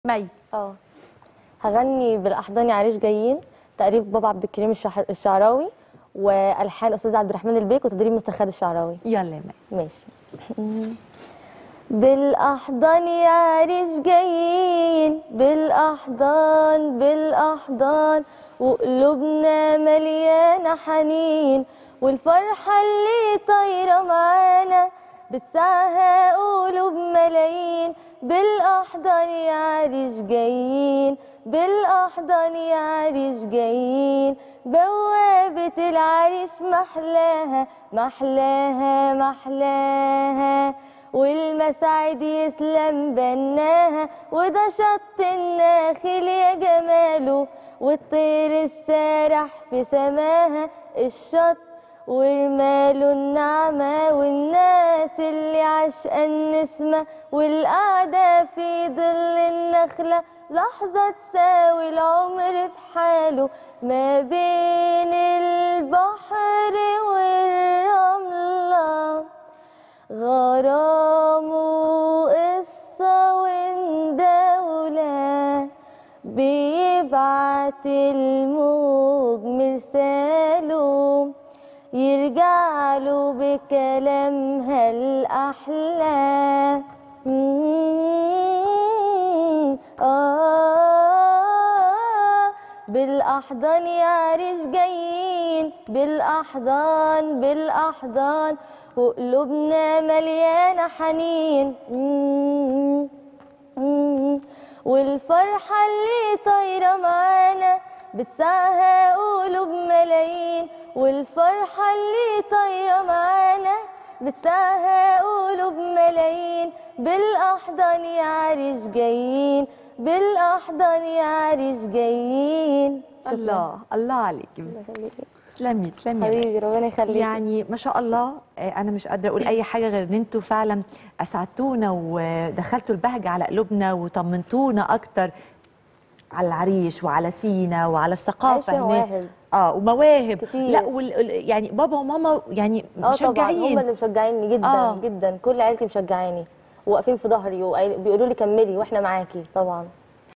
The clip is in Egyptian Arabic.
مي اه هغني بالاحضان يا عريش جايين تأليف بابا عبد الكريم الشحر... الشعراوي والحان استاذ عبد الرحمن البيك وتدريب مستر خالد الشعراوي يلا يا مي ماشي بالاحضان يا عريش جايين بالاحضان بالاحضان وقلوبنا مليانه حنين والفرحه اللي طايره معانا بتسعها قلوب ملايين بالاحضان يا عريش جايين بالاحضان يا عريش جايين بوابة العريش محلاها محلاها محلاها والمساعد يسلم بناها وده شط الناخل يا جماله والطير السارح في سماها الشط ورماله النعمة والناس اللي عشقى النسمة والقعدة في ظل النخلة لحظة تساوي العمر في حاله ما بين البحر والرملة غرام وقصة وندولة بيبعت الموج مرساله يرجع له بكلامها الأحلى مم، آه بالأحضان يا عريش جايين بالأحضان بالأحضان وقلوبنا مليانة حنين مم، مم، والفرحة اللي طايرة معانا بتسعها قلوب ملايين والفرحة اللي طايرة معانا بتسعها قلوب ملايين بالأحضان يا عريش جايين بالأحضان يا عريش جايين شكراً. الله الله عليك الله يخليكي. تسلمي تسلمي يا مي. حبيبي ربنا يخليك يعني ما شاء الله آه، انا مش قادره اقول اي حاجه غير ان انتوا فعلا اسعدتونا ودخلتوا البهجه على قلوبنا وطمنتونا اكتر على العريش وعلى سينا وعلى الثقافه عايشة هناك مواهب. اه ومواهب كتير. لا وال... ال- يعني بابا وماما يعني اه طبعا هم مشجعين اللي مشجعيني جدا آه. جدا كل عيلتي مشجعاني واقفين في ظهري وبيقولوا لي كملي واحنا معاكي طبعا